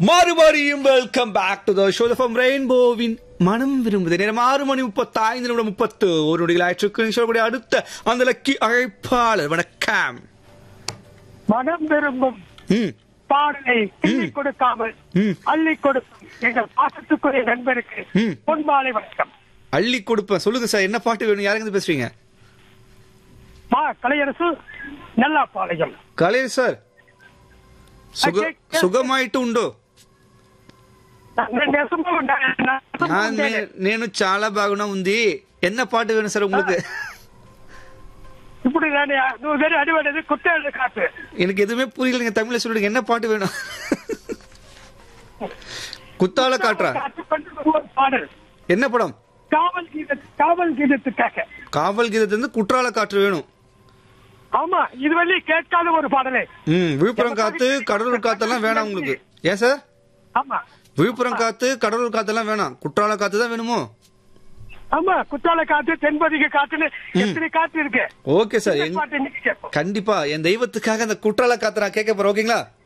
மறுபடியும் welcome back to the show from ரெயின்போவின் மனம் விரும்புது நேரம் ஆறு மணி முப்பத்தி ஐந்து நிமிடம் முப்பத்து ஒரு நொடிகள் ஆயிற்றுக்கு சொல்லக்கூடிய அடுத்த அந்த லக்கி அழைப்பாளர் வணக்கம் மனம் விரும்பும் ம் பாடலை கிள்ளி கொடுக்காமல் ம். அள்ளி கொடுக்கும் எங்கள் பாசத்துக்குரிய நண்பருக்கு ம். பொன்மாலை வணக்கம் அள்ளி கொடுப்பேன் சொல்லுங்க சார் என்ன பாட்டு வேணும் யாருங்க இருந்து பேசுறீங்க மா கலையரசு நல்லா பாளையம் கலையர் சார் சுக Okay, okay. సుఖమాయిట్టు ఉండు நான் நெசமா உண்டா- நான் நெசமா ఆ, உண்டேனே. నే- నేను చాలా బాగున్నా ఉంది ఎన్న పాట వేணும் సార్ உங்களுக்கு இப்படி நான் நூறு பேர் அடிபடுறது குத்தேழு காத்து எனக்கு எதுவுமே புரியலைங்க தமிழ்ல சொல்லுங்க என்ன பாட்டு வேணும் குத்தால காட்டுறா காத்து கொண்டு ஒரு பாடல் என்ன படம் காவல் கீத காவல் கீதத்துக்காக காவல் கீதத்துல இருந்து குற்றால காற்று வேணும் ஆமா இதுவரை கேட்காத ஒரு பாடலே ம் விழுப்புரம் காத்து கடலூர் காத்தெல்லாம் வேணாம் உங்களுக்கு ஏன் சார் ஆமா விழுப்புரம் காத்து கடலூர் காத்தெல்லாம் வேணாம் குற்றால காத்து தான் வேணுமோ ஆமா குத்தால காத்து தென்பதிக காத்துன்னு எத்தனை காத்து இருக்கு ஓகே சார் இந்த எங்க- பாட்டு இன்னைக்கு கேட்போம் கண்டிப்பா என் தெய்வத்துக்காக அந்த குற்றால காத்து நான் கேட்க போறேன் ஓகேங்களா